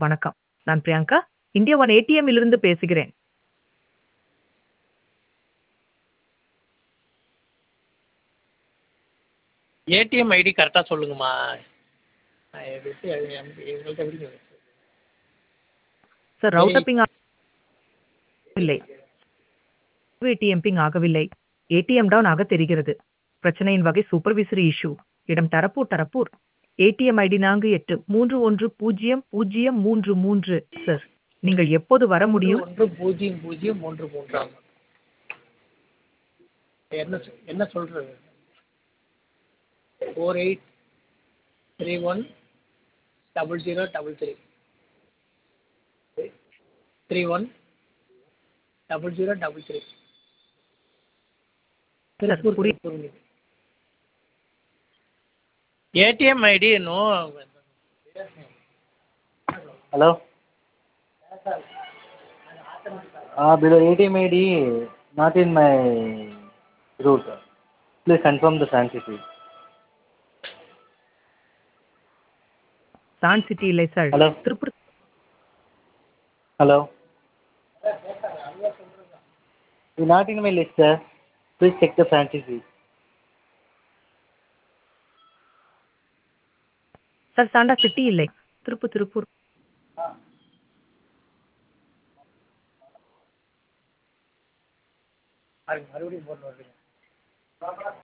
வணக்கம். நான் Priyanka. India one ATM இலிருந்து பேசுகிறேன். ஏடிஎம் ஐடி கரெக்டா சொல்லுங்கம்மா. நான் எப்படி எங்கள்ட்ட எப்படிங்க சார் ரவுட்டர் பிங் இல்லை. ஏடிஎம் பிங் ஆகவில்லை. ஏடிஎம் டவுன் ஆக தெரிகிறது. பிரச்சனையின் வகை சூப்பர்வைசரி இஷ்யூ. இடம் தரப்பூர் தரப்பூர். ஏடிஎம் ஐடி நான்கு எட்டு மூன்று ஒன்று பூஜ்ஜியம் பூஜ்ஜியம் மூன்று மூன்று சார். நீங்கள் எப்போது வர முடியும்? ஒன்று பூஜ்ஜியம் பூஜ்ஜியம் மூன்று மூன்றாம் என்ன சொ- என்ன சொல்றது four eight three one double zero double three three one double zero double three Tiruppur புரி- Tiruppur ATM ID no Hello? Uh, below ATM ID, not in my route. Please confirm the sanctity. Sanctity இல்லை sir. Hello? Tiruppur Hello? You're not in my list, sir. Please check the sanctity. Sir sanctity இல்லை. திருப்பூர் திருப்பூர். மறுபடியும் போட்டு வருவீங்க